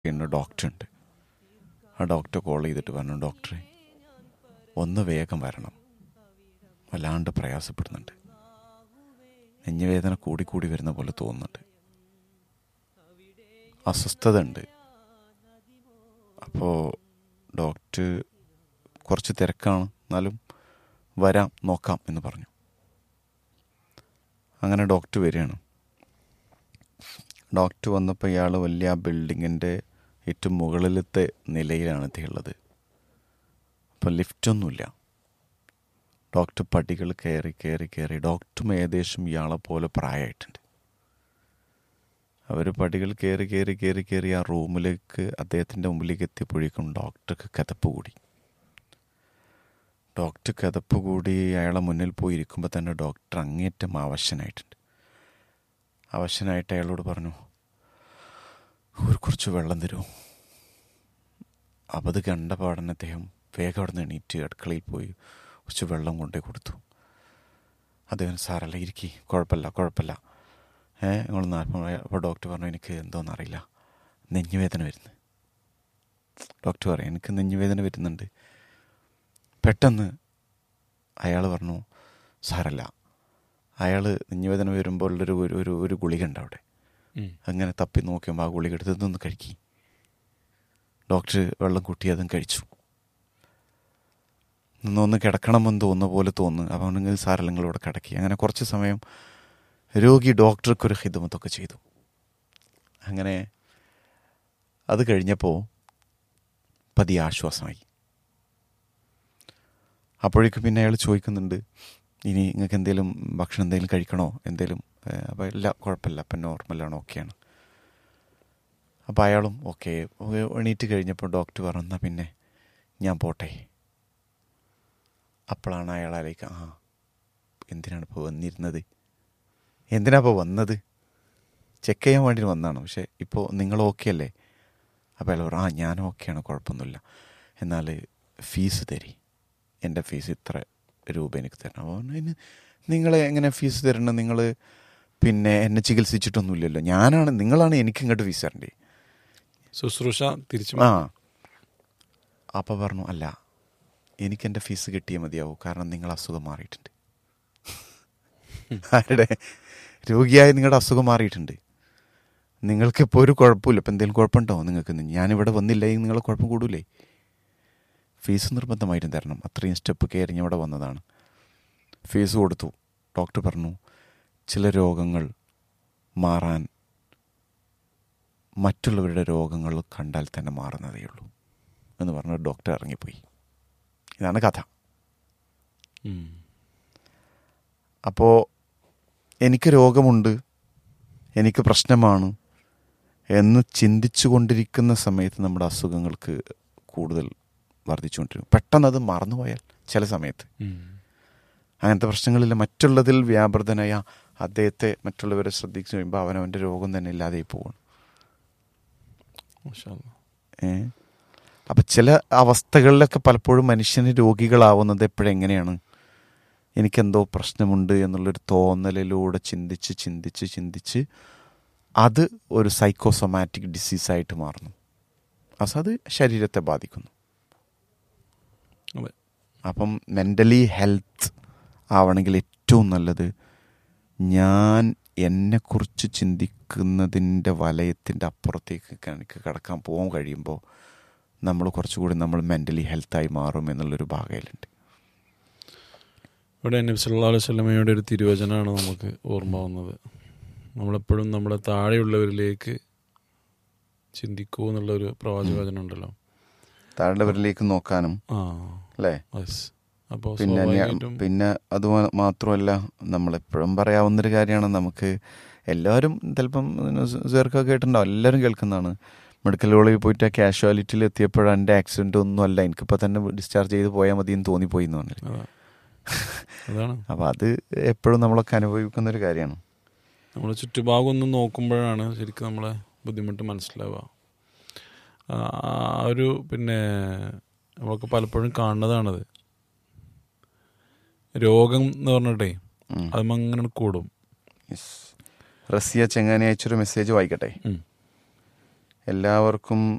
ചെയ്യുന്ന ഡോക്ടർ ഉണ്ട് ആ ഡോക്ടർ കോൾ ചെയ്തിട്ട് പറഞ്ഞു ഡോക്ടറെ ഒന്ന് വേഗം വരണം വല്ലാണ്ട് പ്രയാസപ്പെടുന്നുണ്ട് നെഞ്ഞുവേദന കൂടി കൂടി വരുന്ന പോലെ തോന്നുന്നുണ്ട് അസ്വസ്ഥത ഉണ്ട് അപ്പോൾ ഡോക്ടർ കുറച്ച് തിരക്കാണ് എന്നാലും വരാം നോക്കാം എന്ന് പറഞ്ഞു അങ്ങനെ ഡോക്ടർ വരികയാണ് ഡോക്ടർ വന്നപ്പോൾ ഇയാൾ വലിയ ആ ബിൽഡിങ്ങിൻ്റെ ഏറ്റവും മുകളിലത്തെ നിലയിലാണ് എത്തിയുള്ളത് അപ്പോൾ ലിഫ്റ്റൊന്നുമില്ല ഡോക്ടർ പടികൾ കയറി കയറി കയറി ഡോക്ടറും ഏകദേശം ഇയാളെ പോലെ പ്രായമായിട്ടുണ്ട് അവർ പടികൾ കയറി കയറി കയറി കയറി ആ റൂമിലേക്ക് അദ്ദേഹത്തിൻ്റെ മുമ്പിലേക്ക് എത്തിയപ്പോഴേക്കും ഡോക്ടർക്ക് കിതപ്പ് കൂടി ഡോക്ടർ കിതപ്പ് കൂടി അയാളെ മുന്നിൽ പോയി ഇരിക്കുമ്പോൾ തന്നെ ഡോക്ടർ അങ്ങേറ്റം അവശനായിട്ടുണ്ട് അവശനായിട്ട് അയാളോട് പറഞ്ഞു ഒരു കുറച്ച് വെള്ളം തരുമോ അപ്പം അത് കണ്ട പാടന്നെ അദ്ദേഹം വേഗം അവിടെ നിന്ന് എണീറ്റ് അടുക്കളയിൽ പോയി കുറച്ച് വെള്ളം കൊണ്ടേ കൊടുത്തു അദ്ദേഹം സാറല്ല ഇരിക്കി കുഴപ്പമില്ല കുഴപ്പമില്ല ഏ നിങ്ങൾ അപ്പോൾ ഡോക്ടർ പറഞ്ഞു എനിക്ക് എന്തോന്നറിയില്ല നെഞ്ഞുവേദന വരുന്നു ഡോക്ടർ പറയാം എനിക്ക് നെഞ്ഞുവേദന വരുന്നുണ്ട് പെട്ടെന്ന് അയാൾ പറഞ്ഞു സാരല്ല അയാൾ നെഞ്ഞുവേദന വരുമ്പോൾ ഒരു ഒരു ഒരു ഒരു ഗുളിക ഉണ്ട് അവിടെ അങ്ങനെ തപ്പി നോക്കിയപ്പോൾ ആ ഗുളിക എടുത്ത് ഇതൊന്ന് കഴിക്കി ഡോക്ടർ വെള്ളം കൂട്ടി അതും കഴിച്ചു നിന്നൊന്ന് കിടക്കണമെന്ന് തോന്നുന്ന പോലെ തോന്നുന്നു അപ്പോൾ നിങ്ങൾ സാരല്ല നിങ്ങൾ ഇവിടെ കിടക്കി അങ്ങനെ കുറച്ച് സമയം രോഗി ഡോക്ടർക്കൊരു ഹിതമത്തൊക്കെ ചെയ്തു അങ്ങനെ അത് കഴിഞ്ഞപ്പോൾ പതിയെ ആശ്വാസമായി അപ്പോഴേക്കും പിന്നെ അയാൾ ചോദിക്കുന്നുണ്ട് ഇനി നിങ്ങൾക്ക് എന്തെങ്കിലും ഭക്ഷണം എന്തെങ്കിലും കഴിക്കണോ എന്തെങ്കിലും അപ്പോൾ ഇല്ല കുഴപ്പമില്ല അപ്പം നോർമലാണ് ഓക്കെയാണ് അപ്പോൾ അയാളും ഓക്കെ എണീറ്റ് കഴിഞ്ഞപ്പോൾ ഡോക്ടർ പറഞ്ഞാൽ പിന്നെ ഞാൻ പോട്ടെ അപ്പോഴാണ് അയാളാലേക്ക് ആ എന്തിനാണ് ഇപ്പോൾ വന്നിരുന്നത് എന്തിനാ ഇപ്പോൾ വന്നത് ചെക്ക് ചെയ്യാൻ വേണ്ടി വന്നതാണ് പക്ഷേ ഇപ്പോൾ നിങ്ങൾ ഓക്കെ അല്ലേ അപ്പോൾ അയാൾ പറഞ്ഞു ആ ഞാൻ ഓക്കെയാണ് കുഴപ്പമൊന്നുമില്ല എന്നാൽ ഫീസ് തരി എൻ്റെ ഫീസ് ഇത്ര രൂപ എനിക്ക് തരണം അപ്പോൾ അതിന് നിങ്ങൾ എങ്ങനെ ഫീസ് തരണം നിങ്ങൾ പിന്നെ എന്നെ ചികിത്സിച്ചിട്ടൊന്നുമില്ലല്ലോ ഞാനാണ് നിങ്ങളാണ് എനിക്ക് ഇങ്ങോട്ട് ഫീസ് തരണ്ടേ ശുശ്രൂഷ തിരിച്ചു ആ അപ്പോൾ പറഞ്ഞു അല്ല എനിക്ക് എൻ്റെ ഫീസ് കിട്ടിയാൽ മതിയാവും കാരണം നിങ്ങൾ അസുഖം മാറിയിട്ടുണ്ട് ആരുടെ രോഗിയായ നിങ്ങളുടെ അസുഖം മാറിയിട്ടുണ്ട് നിങ്ങൾക്കിപ്പോൾ ഒരു കുഴപ്പമില്ല ഇപ്പം എന്തെങ്കിലും കുഴപ്പമുണ്ടോ നിങ്ങൾക്ക് ഞാനിവിടെ വന്നില്ലെങ്കിൽ നിങ്ങളെ കുഴപ്പം കൂടൂലേ ഫീസ് നിർബന്ധമായിട്ടും തരണം അത്രയും സ്റ്റെപ്പ് കയറി ഇവിടെ വന്നതാണ് ഫീസ് കൊടുത്തു ഡോക്ടർ പറഞ്ഞു ചില രോഗങ്ങൾ മാറാൻ മറ്റുള്ളവരുടെ രോഗങ്ങൾ കണ്ടാൽ തന്നെ മാറുന്നതേ ഉള്ളൂ എന്ന് പറഞ്ഞ് ഡോക്ടർ ഇറങ്ങിപ്പോയി ഇതാണ് കഥ അപ്പോൾ എനിക്ക് രോഗമുണ്ട് എനിക്ക് പ്രശ്നമാണ് എന്ന് ചിന്തിച്ചു കൊണ്ടിരിക്കുന്ന സമയത്ത് നമ്മുടെ അസുഖങ്ങൾക്ക് കൂടുതൽ വർദ്ധിച്ചുകൊണ്ടിരിക്കും പെട്ടെന്ന് അത് മറന്നുപോയാൽ ചില സമയത്ത് അങ്ങനത്തെ പ്രശ്നങ്ങളില്ല മറ്റുള്ളതിൽ വ്യാപൃതനായ അദ്ദേഹത്തെ മറ്റുള്ളവരെ ശ്രദ്ധിച്ചു കഴിയുമ്പോൾ അവനവൻ്റെ രോഗം തന്നെ ഇല്ലാതെ പോവാണ് ഏ അപ്പം ചില അവസ്ഥകളിലൊക്കെ പലപ്പോഴും മനുഷ്യന് രോഗികളാവുന്നത് എപ്പോഴെങ്ങനെയാണ് എനിക്കെന്തോ പ്രശ്നമുണ്ട് എന്നുള്ളൊരു തോന്നലിലൂടെ ചിന്തിച്ച് ചിന്തിച്ച് ചിന്തിച്ച് അത് ഒരു സൈക്കോസൊമാറ്റിക് ഡിസീസായിട്ട് മാറുന്നു അസ് അത് ശരീരത്തെ ബാധിക്കുന്നു അതെ അപ്പം മെൻ്റലി ഹെൽത്ത് ആവണമെങ്കിൽ ഏറ്റവും നല്ലത് ഞാൻ എന്നെക്കുറിച്ച് ചിന്തിക്കുന്നതിൻ്റെ വലയത്തിൻ്റെ അപ്പുറത്തേക്ക് എനിക്ക് കിടക്കാൻ പോകാൻ കഴിയുമ്പോൾ നമ്മൾ കുറച്ചുകൂടി നമ്മൾ മെൻ്റലി ഹെൽത്തായി മാറും എന്നുള്ളൊരു ഭാഗയിലുണ്ട് ഇവിടെ നബി സല്ലല്ലാഹു അലൈഹി വസല്ലമയുടെ ഒരു തിരുവചനമാണ് നമുക്ക് ഓർമ്മ വന്നത് നമ്മളെപ്പോഴും നമ്മുടെ താഴെയുള്ളവരിലേക്ക് ചിന്തിക്കൂ എന്നുള്ള ഒരു പ്രവാചകവചനം ഉണ്ടല്ലോ താഴെവരിലേക്ക് നോക്കാനും ആ അല്ലേ യെസ് അപ്പോൾ പിന്നെ ഞാൻ- സ്വാഭാവികമായിട്ടും പിന്നെ അത് മാ- മാത്രമല്ല നമ്മളെപ്പോഴും പറയാവുന്നൊരു കാര്യമാണ് നമുക്ക് എല്ലാവരും ചിലപ്പം ചേർക്കൊക്കെ കേട്ടിട്ടുണ്ടാവും എല്ലാവരും കേൾക്കുന്നതാണ് മെഡിക്കൽ കോളേജിൽ പോയിട്ട് ആ കാഷ്വാലിറ്റിയിൽ എത്തിയപ്പോഴാണ് എൻ്റെ ആക്സിഡൻ്റ് ഒന്നും അല്ല എനിക്കിപ്പോൾ തന്നെ ഡിസ്ചാർജ് ചെയ്ത് പോയാൽ മതി എന്ന് തോന്നിപ്പോയി എന്ന് പറഞ്ഞില്ല അതാ. അതാണ് അപ്പോൾ അത് എപ്പോഴും നമ്മളൊക്കെ അനുഭവിക്കുന്ന ഒരു കാര്യമാണ് നമ്മുടെ ചുറ്റുഭാഗം ഒന്ന് നോക്കുമ്പോഴാണ് ശരിക്കും നമ്മളെ ബുദ്ധിമുട്ട് മനസ്സിലാവുക ആ ആ ഒരു പിന്നെ നമ്മളൊക്കെ പലപ്പോഴും കാണുന്നതാണത് രോഗം എന്ന് പറഞ്ഞിട്ടേ ഉം. അതങ്ങനെ കൂടും യെസ് റസിയ ചെങ്ങാനി അയച്ചൊരു മെസ്സേജ് വായിക്കട്ടെ ഉം. എല്ലാവർക്കും